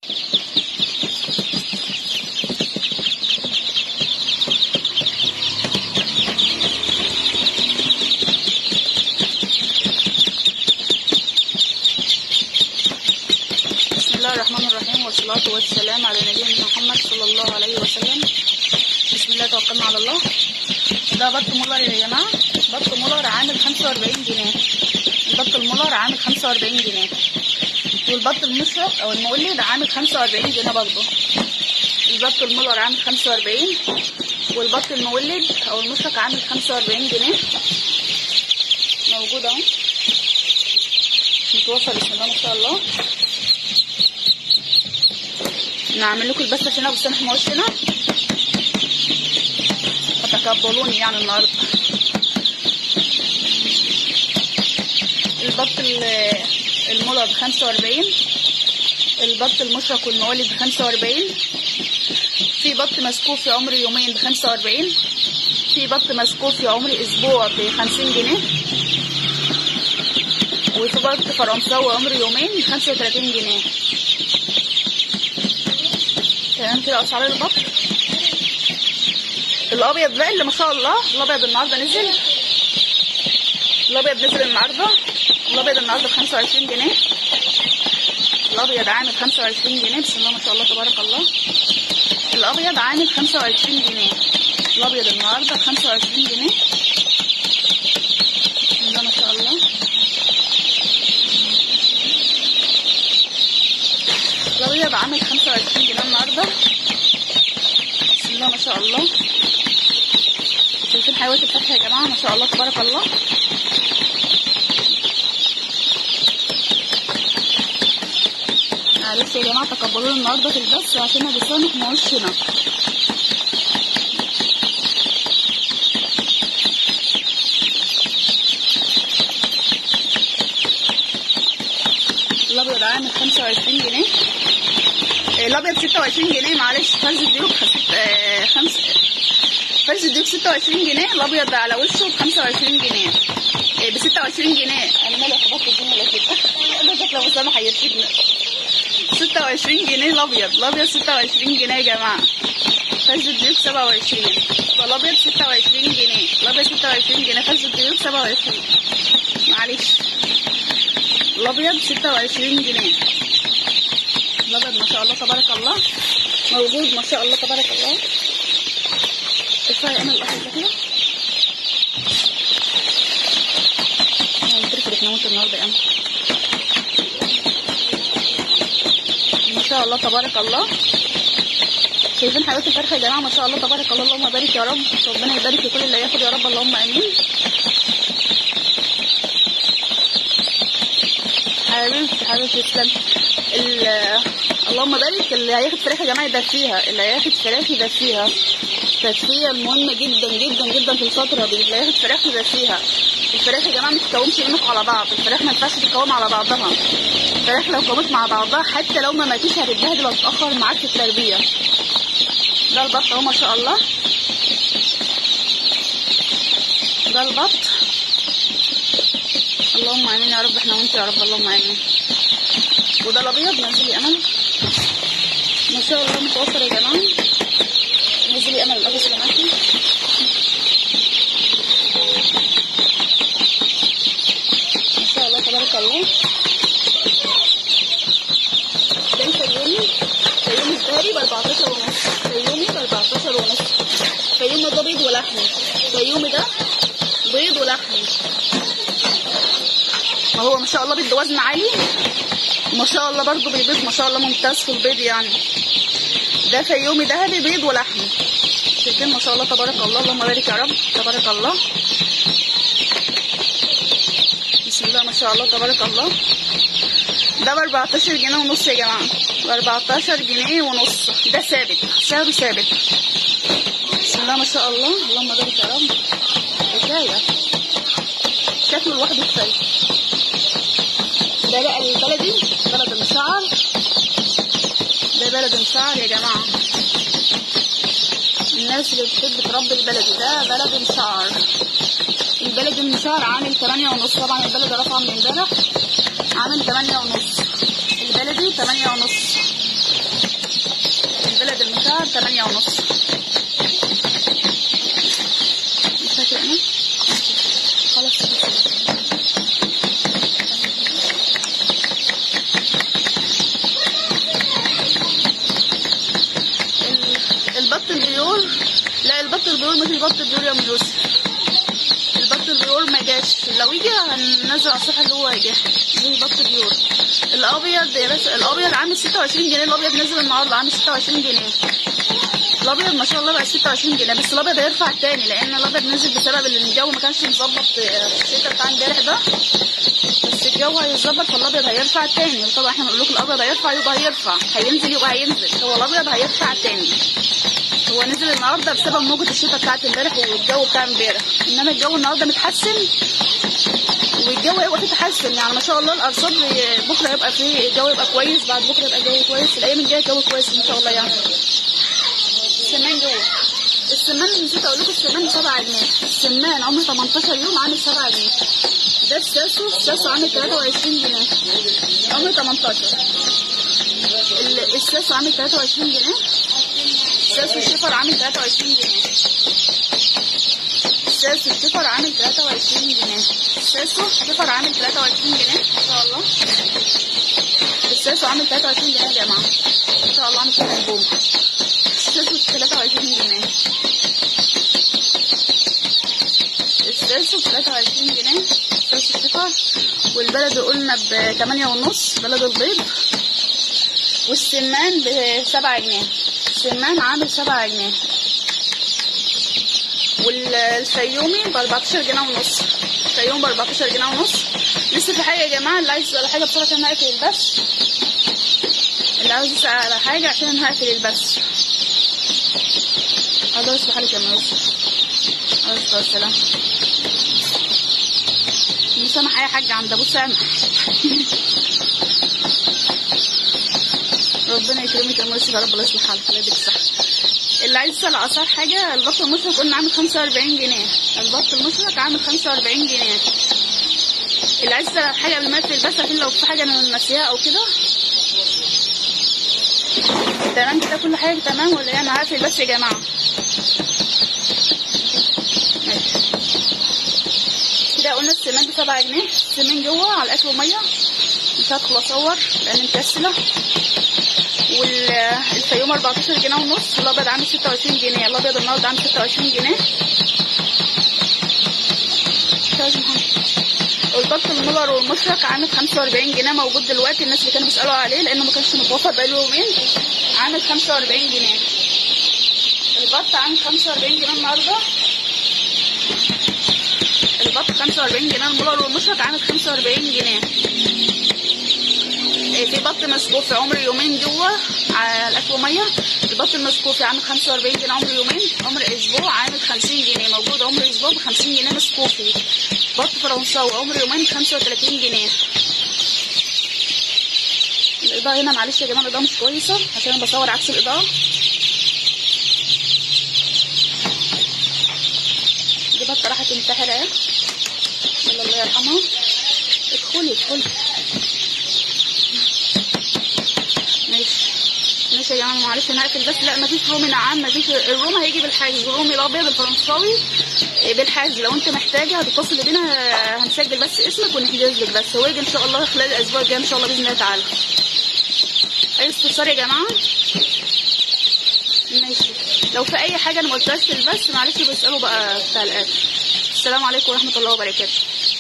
بسم الله الرحمن الرحيم والصلاة والسلام على نبينا محمد صلى الله عليه وسلم بسم الله توكلنا على الله ده بط مولر يا جماعة بط مولر عامل 45 جنيه البط المولر عامل 45 جنيه والبط المشرق او المولد عامل 45 جنيه برضه البط المولر عامل 45 والبط المولد او المشرق عامل 45 جنيه موجود اهو متوفر بسم الله ما شاء الله نعمل لكم البث عشان ابو سامح موش هنا فتقبلوني يعني النهارده البط ال- المولر ب 45 البط المشرق والموالد ب 45 في بط مسكوف في عمر يومين ب 45 في بط مسكوف في عمر اسبوع ب 50 جنيه وفي بط فرنساوي عمر يومين ب 35 جنيه تمام كده اسعار البط الابيض بقى اللي ما شاء الله الابيض النهارده نزل الابيض نزل النهارده الابيض النهارده ب 25 جنيه الابيض عامل 25 جنيه بسم الله ما شاء الله تبارك الله الابيض عامل 25 جنيه الابيض النهارده ب 25 جنيه بسم الله ما شاء الله الابيض عامل 25 جنيه النهارده بسم الله ما شاء الله شايفين حيوانات الفتح يا جماعه ما شاء الله تبارك الله معلش يا جماعه تقبلوني النهارده في البث عشان ابو سامح ماهوش هنا الابيض عامل 25 جنيه آه، الابيض 26 جنيه معلش فرز الديوك خس- آه، خمس فرز الديوك 26 جنيه الابيض على وشه ب 25 جنيه ب 26 جنيه انا مالي خبطت الدنيا ولا كده انا شكله ابو سامح هيرفدنا 26 جنيه الابيض الابيض 26 جنيه يا جماعه فرز الديوك 27 والابيض 26 جنيه الابيض 26 جنيه فرز الديوك 27 معلش الابيض 26 جنيه الابيض ما شاء الله تبارك الله موجود ما شاء الله تبارك الله ارفعي انا الابيض ده كده انا قلت لك احنا النهارده يا أمل. ما شاء الله تبارك الله شايفين حيوانات الفرخ يا جماعه ما شاء الله تبارك الله اللهم بارك يا رب ربنا يبارك في كل اللي هياخد يا رب اللهم امين حبيبتي حبيبتي تسلم ال- اللهم بارك اللي هياخد فراخ يا جماعه يدفيها اللي هياخد فراخ يدفيها التدفئه مهمه جدا جدا جدا في الفتره دي اللي هياخد فراخ يدفيها الفراخ يا جماعه ما تتكومش منكم على بعض الفراخ ما ينفعش تتكوم على بعضها الفراخ لو كومت مع بعضها حتى لو ما ماتيش هتتبهدل وتتاخر معاك في التربيه ده البط اهو ما شاء الله ده البط اللهم امين يا رب احنا وانت يا رب اللهم امين وده الابيض نزلي امل ما شاء الله متوفر يا جماعه نزلي امل الابيض اللي معاكي ما شاء الله تبارك الله ده الفيومي فيومي الدهري ب 14 ونص فيومي ب 14 ونص فيومي ده بيض ولحمي فيومي ده بيض ولحمي ما هو ما شاء الله بيدي وزن عالي وما شاء الله برضو بيبيض ما شاء الله ممتاز في البيض يعني ده فيومي ذهبي بيض ولحمي شايفين ما شاء الله تبارك الله اللهم بارك يا رب تبارك الله بسم الله ما شاء الله تبارك الله ده ب 14 جنيه ونص يا جماعه ب 14 جنيه ونص ده ثابت سعره ثابت بسم الله ما شاء الله اللهم بارك يا رب حكايه شكله لوحده كفايه ده بقى البلدي بلد المشعر ده بلد المشعر يا جماعه الناس اللي بتحب تربي البلدي ده بلد المشعر البلد المشعر عامل 8 ونص طبعا البلد رفع من امبارح عامل 8 ونص البلدي 8 ونص ونص مش فاكرة انا خلاص ال- البط البيور لا البط البيور مش البط البيور يا ام يوسف البط البيور ما جاش لو يجي هننزل على الصفحه اللي هو هيجي دي البط البيور الابيض يا باشا الابيض عامل 26 جنيه الابيض نزل النهارده عامل 26 جنيه الابيض ما شاء الله بقى 26 جنيه بس الابيض هيرفع تاني لان الابيض نزل بسبب ان الجو ما كانش مظبط الشتا بتاع امبارح ده بس الجو هيظبط فالابيض هيرفع تاني وطبعا احنا بنقول لكم الابيض هيرفع يبقى هيرفع هينزل يبقى هينزل هو الابيض هيرفع تاني هو نزل النهارده بسبب موجة الشتاء بتاعت امبارح والجو بتاع امبارح انما الجو النهارده متحسن والجو هيبقى فيه تحسن يعني ما شاء الله الارصاد بكره هيبقى فيه الجو يبقى كويس بعد بكره يبقى الجو كويس الايام الجايه الجو كويس ان شاء الله يعني السمان جوه السمان نسيت اقول لكم السمان ب 7 جنيه السمان عمره 18 يوم عامل 7 جنيه ده الساسو الساسو عامل 23 جنيه عمره 18 ال- الساسو عامل 23 جنيه الساسو الشفر عامل 23 جنيه الساسو الشفر عامل 23 جنيه الساسو الشفر عامل 23 جنيه ان شاء الله الساسو عامل 23 جنيه يا جماعه ان شاء الله عامل كده البوم الساسو 23 جنيه الساسو 23 جنيه الساسو الشفر والبلد قلنا ب 8 ونص بلد البيض والسمان ب 7 جنيه السمان عامل 7 جنيه والفيومي ب 14 جنيه ونص الفيوم ب 14 جنيه ونص لسه في حاجه يا جماعه اللي عايز يسال على حاجه بسرعه عشان هقفل البث اللي عاوز يسال على حاجه عشان هقفل البث الله يصلح حالك يا يوسف عليه الصلاه والسلام مسامح اي حاجه عند ابو سامح ربنا يكرمك يا يوسف يا رب الله يصلح حالك الله يديك الصحه اللي عايز يسال على اسعار حاجه البط المشرق قلنا عامل 45 جنيه البط المشرق عامل 45 جنيه اللي عايز يسال على حاجه قبل ما اقفل البث عشان لو في حاجه انا ناسيها او كده تمام كده كل حاجه تمام ولا ايه انا هقفل بس يا جماعه ماشي كده قلنا السمان ب 7 جنيه السمان جوه على الاكل وميه مش هدخل اصور لان مكسله والفيوم 14 جنيه ونص الابيض عامل 26 جنيه الابيض النهارده عامل 26 جنيه لازم والبط المولر والمشرق عامل 45 جنيه موجود دلوقتي الناس اللي كانوا بيسالوا عليه لانه ما كانش متوفر بقاله يومين عامل 45 جنيه البط عامل 45 جنيه النهارده البط 45 جنيه المولر والمشرق عامل 45 جنيه إيه، في بط مسكوفي عمر يومين جوه على الاكل وميه البط المسكوفي عامل 45 جنيه عمر يومين عمر اسبوع عامل 50 جنيه موجود عمر اسبوع ب 50 جنيه مسكوفي بط فرنساوي عمر يومين 35 جنيه الاضاءه هنا معلش يا جماعه الاضاءه مش كويسه عشان انا بصور عكس الاضاءه دي بطه راحت تنتحر اهي يلا الله يرحمها ادخلي ادخلي ماشي ماشي يا جماعه معلش انا هقفل بس لا مفيش رومي نعام مفيش الروم هيجي بالحاجز الرومي الابيض الفرنساوي بالحجز لو انت محتاجه هتتصل بينا هنسجل بس اسمك ونحجز لك بس هو يجي ان شاء الله خلال الاسبوع الجاي ان شاء الله باذن الله تعالى اي استفسار يا جماعه ماشي لو في اي حاجه انا ما قلتهاش في البث معلش بيسالوا بقى في التعليقات السلام عليكم ورحمه الله وبركاته